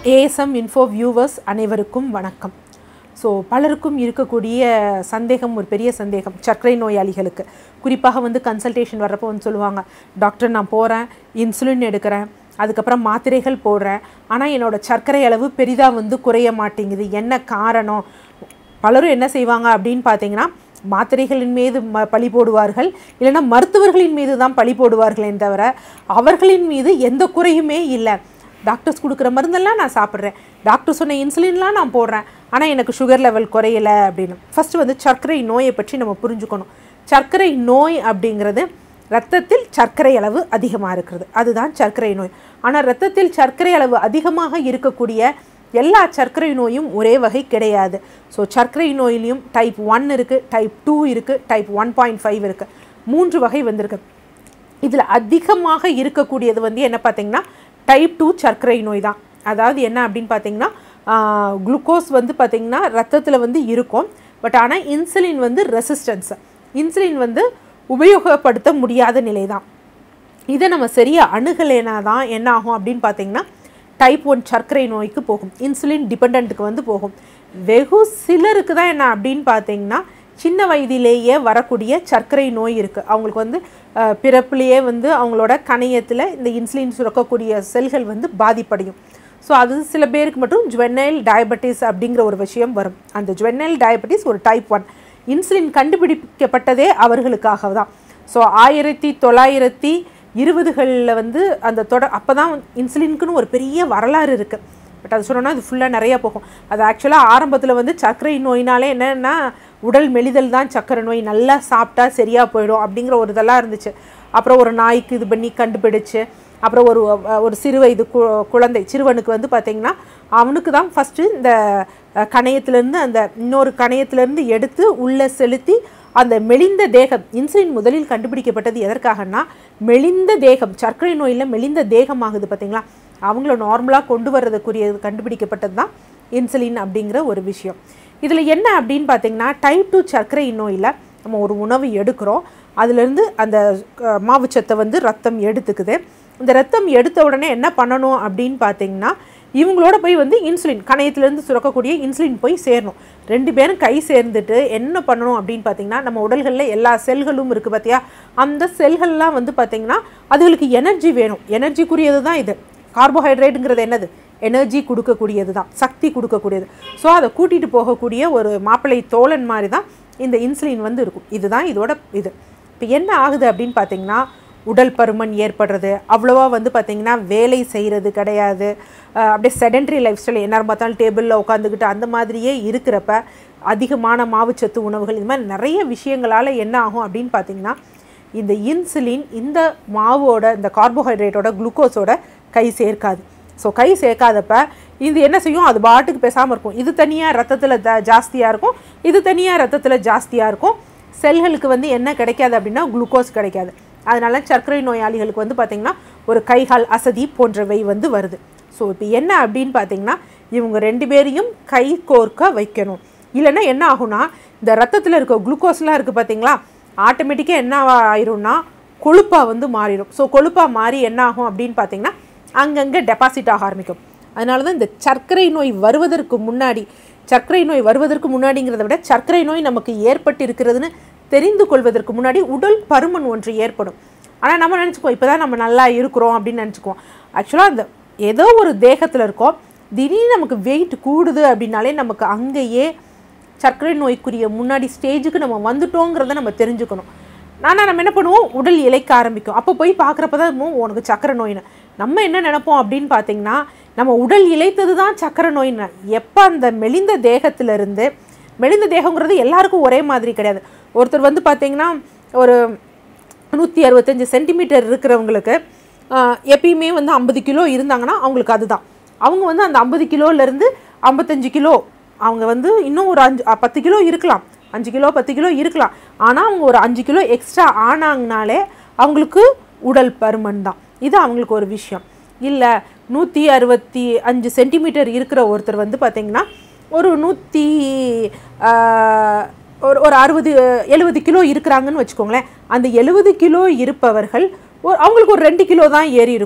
ASM info viewers அனைவருக்கும் வணக்கம் so பலருக்கும் இருக்கக்கூடிய சந்தேகம் ஒரு பெரிய சந்தேகம் சர்க்கரை நோயாளிகளுக்கு குறிப்பாக வந்து கன்சல்டேஷன் வர்றப்போ வந்து சொல்லுவாங்க டாக்டர் நான் போகிறேன் இன்சுலின் எடுக்கிறேன் அதுக்கப்புறம் மாத்திரைகள் போடுறேன் ஆனால் என்னோடய சர்க்கரை அளவு பெரிதாக வந்து குறைய மாட்டேங்குது என்ன காரணம் பலரும் என்ன செய்வாங்க அப்படின்னு பார்த்தீங்கன்னா மாத்திரைகளின் மீது ம பழி போடுவார்கள் இல்லைன்னா மருத்துவர்களின் மீது தான் பழி போடுவார்களே தவிர அவர்களின் மீது எந்த குறையுமே இல்லை டாக்டர்ஸ் கொடுக்குற மருந்தெல்லாம் நான் சாப்பிட்றேன் டாக்டர் சொன்ன இன்சுலின்லாம் நான் போடுறேன் ஆனால் எனக்கு சுகர் லெவல் குறையலை அப்படின்னு ஃபஸ்ட்டு வந்து சர்க்கரை நோயை பற்றி நம்ம புரிஞ்சுக்கணும் சர்க்கரை நோய் அப்படிங்கிறது ரத்தத்தில் சர்க்கரை அளவு அதிகமாக இருக்கிறது அதுதான் சர்க்கரை நோய் ஆனால் ரத்தத்தில் சர்க்கரை அளவு அதிகமாக இருக்கக்கூடிய எல்லா சர்க்கரை நோயும் ஒரே வகை கிடையாது ஸோ சர்க்கரை நோயிலையும் டைப் ஒன் இருக்குது டைப் டூ இருக்குது டைப் ஒன் பாயிண்ட் ஃபைவ் இருக்குது மூன்று வகை வந்திருக்கு இதில் அதிகமாக இருக்கக்கூடியது வந்து என்ன பார்த்தீங்கன்னா டைப் டூ சர்க்கரை நோய் தான் அதாவது என்ன அப்படின்னு பார்த்தீங்கன்னா குளுக்கோஸ் வந்து பார்த்திங்கன்னா ரத்தத்தில் வந்து இருக்கும் பட் ஆனால் இன்சுலின் வந்து ரெசிஸ்டன்ஸ் இன்சுலின் வந்து உபயோகப்படுத்த முடியாத நிலை தான் இதை நம்ம சரியாக அணுகலைனா தான் என்ன ஆகும் அப்படின்னு பார்த்தீங்கன்னா டைப் ஒன் சர்க்கரை நோய்க்கு போகும் இன்சுலின் டிபெண்ட்டுக்கு வந்து போகும் வெகு சிலருக்கு தான் என்ன அப்படின்னு பார்த்தீங்கன்னா சின்ன வயதிலேயே வரக்கூடிய சர்க்கரை நோய் இருக்குது அவங்களுக்கு வந்து அஹ், பிறப்புலேயே வந்து அவங்களோட கணையத்தில் இந்த இன்சுலின் சுரக்கக்கூடிய செல்கள் வந்து பாதிப்படையும் ஸோ அது சில பேருக்கு மட்டும் ஜுவெனைல் டயபெட்டிஸ் அப்படிங்கிற ஒரு விஷயம் வரும் அந்த ஜுவெனைல் டயபெட்டிஸ் ஒரு டைப் ஒன் இன்சுலின் கண்டுபிடிக்கப்பட்டதே அவர்களுக்காக தான் ஸோ ஆயிரத்தி தொள்ளாயிரத்தி இருபதுகளில் வந்து அந்த தொடர் அப்போ தான் இன்சுலினுக்குன்னு ஒரு பெரிய வரலாறு இருக்குது பட் அது சொன்னோன்னா அது ஃபுல்லாக நிறையா போகும் அது ஆக்சுவலாக ஆரம்பத்தில் வந்து சர்க்கரை நோயினாலே என்னென்னா உடல் மெலிதல் தான் சர்க்கரை நோய் நல்லா சாப்பிட்டா சரியாக போயிடும் அப்படிங்கிற ஒரு இதெல்லாம் இருந்துச்சு அப்புறம் ஒரு நாய்க்கு இது பண்ணி கண்டுபிடிச்சு அப்புறம் ஒரு அஹ், ஒரு சிறு வயது கு குழந்தை சிறுவனுக்கு வந்து பார்த்திங்கன்னா அவனுக்கு தான் ஃபஸ்ட்டு இந்த அஹ், கணையத்திலேருந்து அந்த இன்னொரு கணையத்திலேருந்து எடுத்து உள்ளே செலுத்தி அந்த மெலிந்த தேகம் இன்சுலின் முதலில் கண்டுபிடிக்கப்பட்டது எதற்காகன்னா மெலிந்த தேகம் சர்க்கரை நோயில் மெலிந்த தேகம் ஆகுது பார்த்தீங்களா அவங்கள நார்மலாக கொண்டு வர்றதுக்குரிய கண்டுபிடிக்கப்பட்டது தான் இன்சுலின் அப்படிங்கிற ஒரு விஷயம் இதில் என்ன அப்படின்னு பார்த்தீங்கன்னா டைப் டூ சர்க்கரை நோயில் நம்ம ஒரு உணவு எடுக்கிறோம் அதுலேருந்து அந்த அஹ், மாவுச்சத்தை வந்து ரத்தம் எடுத்துக்குது இந்த ரத்தம் எடுத்த உடனே என்ன பண்ணணும் அப்படின்னு பார்த்தீங்கன்னா இவங்களோட போய் வந்து இன்சுலின் கணையத்திலேருந்து சுரக்கக்கூடிய இன்சுலின் போய் சேரணும் ரெண்டு பேரும் கை சேர்ந்துட்டு என்ன பண்ணணும் அப்படின்னு பார்த்தீங்கன்னா நம்ம உடல்களில் எல்லா செல்களும் இருக்குது பார்த்தியா அந்த செல்கள்லாம் வந்து பார்த்திங்கன்னா அதுகளுக்கு எனர்ஜி வேணும் எனர்ஜிக்குரியது தான் இது கார்போஹைட்ரேட்டுங்கிறது என்னது எனர்ஜி கொடுக்கக்கூடியது தான் சக்தி கொடுக்கக்கூடியது ஸோ அதை கூட்டிகிட்டு போகக்கூடிய ஒரு மாப்பிள்ளை தோழன் மாதிரி தான் இந்த இன்சுலின் வந்து இருக்கும் இதுதான் இதோட இது இப்போ என்ன ஆகுது அப்படின்னு பார்த்தீங்கன்னா உடல் பருமன் ஏற்படுறது அவ்வளோவா வந்து பார்த்திங்கன்னா வேலை செய்கிறது கிடையாது அஹ் அப்படியே செடென்ட்ரி லைஃப் ஸ்டைல் எந்நேரம் பார்த்தாலும் டேபிளில் உட்காந்துக்கிட்டு அந்த மாதிரியே இருக்கிறப்ப அதிகமான மாவுச்சத்து உணவுகள் இது மாதிரி நிறைய விஷயங்களால் என்ன ஆகும் அப்படின்னு பார்த்தீங்கன்னா இந்த இன்சுலின் இந்த மாவோட இந்த கார்போஹைட்ரேட்டோட குளுக்கோஸோட கை சேர்க்காது ஸோ கை சேர்க்காதப்ப இது என்ன செய்யும் அது பாட்டுக்கு பேசாமல் இருக்கும் இது தனியாக ரத்தத்தில் த ஜாஸ்தியாக இருக்கும் இது தனியாக ரத்தத்தில் ஜாஸ்தியாக இருக்கும் செல்களுக்கு வந்து என்ன கிடைக்காது அப்படின்னா குளுக்கோஸ் கிடைக்காது அதனால சர்க்கரை நோயாளிகளுக்கு வந்து பார்த்திங்கன்னா ஒரு கைகால் அசதி போன்றவை வந்து வருது ஸோ இப்போ என்ன அப்படின்னு பார்த்தீங்கன்னா இவங்க ரெண்டு பேரையும் கை கோர்க்க வைக்கணும் இல்லைன்னா என்ன ஆகும்னா இந்த ரத்தத்தில் இருக்க குளுக்கோஸ்லாம் இருக்குது பார்த்தீங்களா ஆட்டோமேட்டிக்காக என்ன ஆயிரும்னா கொழுப்பாக வந்து மாறிடும் ஸோ கொழுப்பாக மாறி என்ன ஆகும் அப்படின்னு பார்த்தீங்கன்னா அங்கங்கே டெபாசிட் ஆக ஆரம்பிக்கும் அதனால தான் இந்த சர்க்கரை நோய் வருவதற்கு முன்னாடி சர்க்கரை நோய் வருவதற்கு முன்னாடிங்கிறத விட சர்க்கரை நோய் நமக்கு ஏற்பட்டு இருக்கிறதுன்னு தெரிந்து கொள்வதற்கு முன்னாடி உடல் பருமன் ஒன்று ஏற்படும் ஆனால் நம்ம நினச்சிக்குவோம் இப்போ தான் நம்ம நல்லா இருக்கிறோம் அப்படின்னு நினச்சிக்குவோம் ஆக்சுவலாக அந்த ஏதோ ஒரு தேகத்தில் இருக்கோம் திடீர்னு நமக்கு வெயிட் கூடுது அப்படின்னாலே நமக்கு அங்கேயே சர்க்கரை நோய்க்குரிய முன்னாடி ஸ்டேஜுக்கு நம்ம வந்துட்டோங்கிறத நம்ம தெரிஞ்சுக்கணும் ஆனால் நம்ம என்ன பண்ணுவோம் உடல் இழைக்க ஆரம்பிக்கும் அப்போ போய் பார்க்குறப்ப தான் "மோ, உனக்கு சர்க்கரை நோயின்னு நம்ம என்ன நினைப்போம் அப்படின்னு பார்த்தீங்கன்னா நம்ம உடல் இழைத்தது தான் சர்க்கரை நோயின்னு எப்போ அந்த மெலிந்த தேகத்திலிருந்து மெலிந்த தேகங்கிறது எல்லாருக்கும் ஒரே மாதிரி கிடையாது ஒருத்தர் வந்து பார்த்தீங்கன்னா ஒரு நூற்றி அறுபத்தஞ்சு சென்டிமீட்டர் இருக்கிறவங்களுக்கு ஆஹ், எப்பயுமே வந்து ஐம்பது கிலோ இருந்தாங்கன்னா அவங்களுக்கு அதுதான் அவங்க வந்து அந்த ஐம்பது கிலோலேருந்து ஐம்பத்தஞ்சு கிலோ அவங்க வந்து இன்னும் ஒரு அஞ்சு அஹ், பத்து கிலோ இருக்கலாம் அஞ்சு கிலோ பத்து கிலோ இருக்கலாம் ஆனால் அவங்க ஒரு அஞ்சு கிலோ எக்ஸ்ட்ரா ஆனாங்கனாலே அவங்களுக்கு உடல் பருமன் தான் இது அவங்களுக்கு ஒரு விஷயம் இல்லை நூற்றி அறுபத்தி அஞ்சு சென்டிமீட்டர் இருக்கிற ஒருத்தர் வந்து பார்த்திங்கன்னா ஒரு நூற்றி ஒரு ஒரு அறுபது எழுபது கிலோ இருக்கிறாங்கன்னு வச்சுக்கோங்களேன் அந்த எழுபது கிலோ இருப்பவர்கள் ஒரு அவங்களுக்கு ஒரு ரெண்டு கிலோ தான் ஏறி இருக்கும்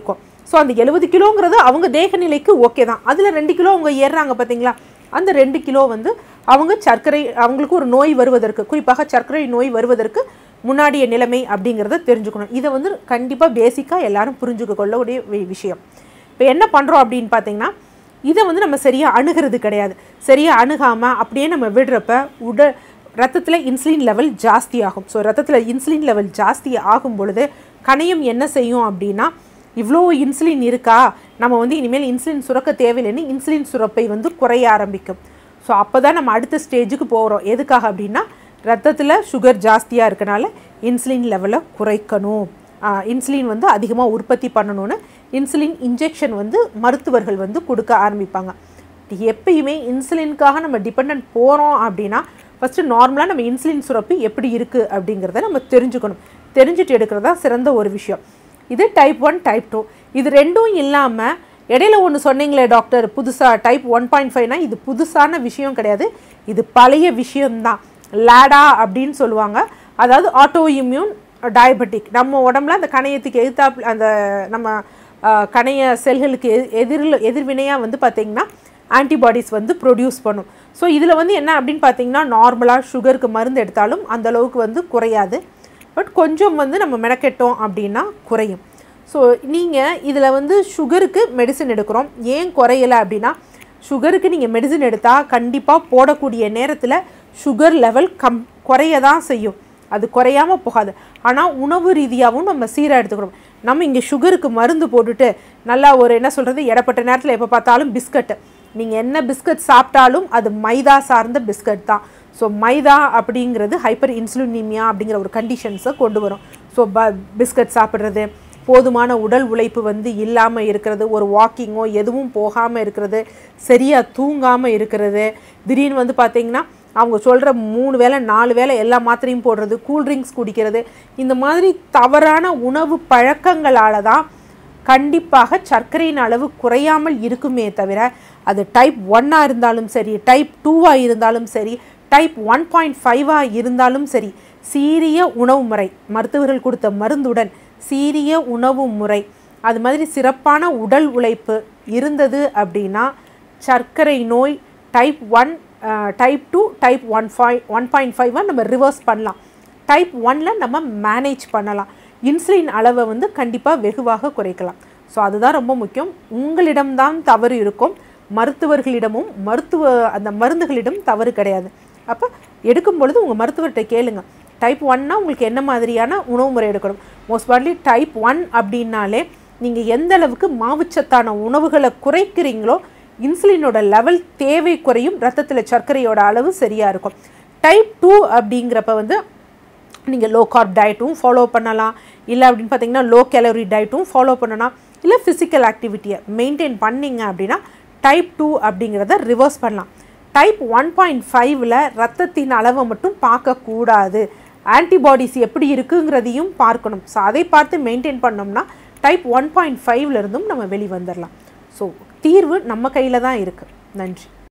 ஸோ அந்த எழுபது கிலோங்கிறது அவங்க தேக நிலைக்கு ஓகே தான் அதில் ரெண்டு கிலோ அவங்க ஏறுறாங்க பார்த்தீங்களா அந்த ரெண்டு கிலோ வந்து அவங்க சர்க்கரை அவங்களுக்கு ஒரு நோய் வருவதற்கு குறிப்பாக சர்க்கரை நோய் வருவதற்கு முன்னாடிய நிலைமை அப்படிங்கிறத தெரிஞ்சுக்கணும் இதை வந்து கண்டிப்பாக பேசிக்காக எல்லாரும் புரிஞ்சுக்க கொள்ளக்கூடிய வி- விஷயம் இப்போ என்ன பண்ணுறோம் அப்படின்னு பார்த்தீங்கன்னா இதை வந்து நம்ம சரியாக அணுகிறது கிடையாது சரியாக அணுகாமல் அப்படியே நம்ம விடுறப்ப உட ரத்தத்தில் இன்சுலின் லெவல் ஜாஸ்தி ஆகும் ஸோ ரத்தத்தில் இன்சுலின் லெவல் ஜாஸ்தி ஆகும் பொழுது கணையம் என்ன செய்யும் அப்படின்னா இவ்வளோ இன்சுலின் இருக்கா நம்ம வந்து இனிமேல் இன்சுலின் சுரக்க தேவையில்லைன்னு இன்சுலின் சுரப்பை வந்து குறைய ஆரம்பிக்கும் ஸோ அப்போ தான் நம்ம அடுத்த ஸ்டேஜுக்கு போகிறோம் எதுக்காக அப்படின்னா ரத்தத்தில் சுகர் ஜாஸ்தியாக இருக்கனால இன்சுலின் லெவலை குறைக்கணும் இன்சுலின் வந்து அதிகமாக உற்பத்தி பண்ணணும்னு இன்சுலின் இன்ஜெக்ஷன் வந்து மருத்துவர்கள் வந்து கொடுக்க ஆரம்பிப்பாங்க எப்பயுமே இன்சுலினுக்காக நம்ம டிபெண்ட் போகிறோம் அப்படின்னா ஃபஸ்ட்டு நார்மலாக நம்ம இன்சுலின் சுரப்பு எப்படி இருக்குது அப்படிங்கிறத நம்ம தெரிஞ்சுக்கணும் தெரிஞ்சுட்டு எடுக்கிறது தான் சிறந்த ஒரு விஷயம் இது டைப் ஒன் டைப் டூ இது ரெண்டும் இல்லாமல் இடையில ஒன்று சொன்னீங்களே டாக்டர் புதுசாக டைப் ஒன் பாயிண்ட் ஃபைவ்னா இது புதுசான விஷயம் கிடையாது இது பழைய விஷயம்தான் லேடா அப்படின்னு சொல்லுவாங்க அதாவது ஆட்டோ இம்யூன் டயபெட்டிக் நம்ம உடம்புல அந்த கணையத்துக்கு எதிர்த்தாப்புல அந்த நம்ம அஹ், கணைய செல்களுக்கு எ எதிரில் எதிர்வினையாக வந்து பார்த்திங்கன்னா ஆன்டிபாடிஸ் வந்து ப்ரொடியூஸ் பண்ணும் ஸோ இதில் வந்து என்ன அப்படின்னு பார்த்தீங்கன்னா நார்மலாக சுகருக்கு மருந்து எடுத்தாலும் அந்த அளவுக்கு வந்து குறையாது பட் கொஞ்சம் வந்து நம்ம மெனக்கெட்டோம் அப்படின்னா குறையும் ஸோ நீங்கள் இதில் வந்து சுகருக்கு மெடிசன் எடுக்கிறோம் ஏன் குறையலை அப்படின்னா சுகருக்கு நீங்கள் மெடிசன் எடுத்தால் கண்டிப்பாக போடக்கூடிய நேரத்தில் சுகர் லெவல் கம் குறைய தான் செய்யும் அது குறையாம போகாது ஆனால் உணவு ரீதியாகவும் நம்ம சீராக எடுத்துக்கிறோம் நம்ம இங்கே சுகருக்கு மருந்து போட்டுட்டு நல்லா ஒரு என்ன சொல்கிறது இடப்பட்ட நேரத்தில் எப்போ பார்த்தாலும் பிஸ்கட்டு நீங்கள் என்ன பிஸ்கட் சாப்பிட்டாலும் அது மைதா சார்ந்த பிஸ்கட் தான் ஸோ மைதா அப்படிங்கிறது ஹைப்பர் இன்சுலினிமியா அப்படிங்கிற ஒரு கண்டிஷன்ஸை கொண்டு வரும் ஸோ ப பிஸ்கட் சாப்பிட்றது போதுமான உடல் உழைப்பு வந்து இல்லாமல் இருக்கிறது ஒரு வாக்கிங்கோ எதுவும் போகாமல் இருக்கிறது சரியாக தூங்காமல் இருக்கிறது திடீர்னு வந்து பார்த்தீங்கன்னா அவங்க சொல்கிற மூணு வேளை நாலு வேளை எல்லா மாத்திரையும் போடுறது கூல்ட்ரிங்க்ஸ் குடிக்கிறது இந்த மாதிரி தவறான உணவு பழக்கங்களால தான் கண்டிப்பாக சர்க்கரையின் அளவு குறையாமல் இருக்குமே தவிர அது டைப் ஒன்னாக இருந்தாலும் சரி டைப் டூவாக இருந்தாலும் சரி டைப் ஒன் பாயிண்ட் ஃபைவாக இருந்தாலும் சரி சீரிய உணவு முறை மருத்துவர்கள் கொடுத்த மருந்துடன் சீரிய உணவு முறை அது மாதிரி சிறப்பான உடல் உழைப்பு இருந்தது அப்படின்னா சர்க்கரை நோய் type one type two type one five one point ஃபைவை நம்ம ரிவர்ஸ் பண்ணலாம் டைப் ஒன்ல நம்ம மேனேஜ் பண்ணலாம் இன்சுலின் அளவை வந்து கண்டிப்பாக வெகுவாக குறைக்கலாம் ஸோ அதுதான் ரொம்ப முக்கியம் உங்களிடம்தான் தவறு இருக்கும் மருத்துவர்களிடமும் மருத்துவ அந்த மருந்துகளிடம் தவறு கிடையாது அப்போ எடுக்கும் பொழுது உங்கள் மருத்துவர்கிட்ட கேளுங்க டைப் ஒன்னா உங்களுக்கு என்ன மாதிரியான உணவு முறை எடுக்கணும் மோஸ்ட் பார்ட்லி டைப் ஒன் அப்படின்னாலே நீங்கள் எந்த அளவுக்கு மாவுச்சத்தான உணவுகளை குறைக்கிறீங்களோ இன்சுலினோட லெவல் தேவை குறையும் ரத்தத்தில் சர்க்கரையோட அளவு சரியாக இருக்கும் டைப் டூ அப்படிங்கிறப்ப வந்து நீங்கள் லோ கார்ப் டயட்டும் ஃபாலோ பண்ணலாம் இல்லை அப்படின்னு பார்த்தீங்கன்னா லோ கேலரி டயட்டும் ஃபாலோ பண்ணலாம் இல்லை ஃபிசிக்கல் ஆக்டிவிட்டியை மெயின்டைன் பண்ணீங்க அப்படின்னா டைப் டூ அப்படிங்கிறத ரிவர்ஸ் பண்ணலாம் டைப் ஒன் பாயிண்ட் ஃபைவ்ல ரத்தத்தின் அளவை மட்டும் பார்க்கக்கூடாது ஆன்டிபாடிஸ் எப்படி இருக்குங்கிறதையும் பார்க்கணும் ஸோ அதை பார்த்து மெயின்டைன் பண்ணோம்னா டைப் ஒன் பாயிண்ட் ஃபைவ்ல இருந்தும் நம்ம வெளிவந்துடலாம் ஸோ தீர்வு நம்ம கையில் தான் இருக்குது நன்றி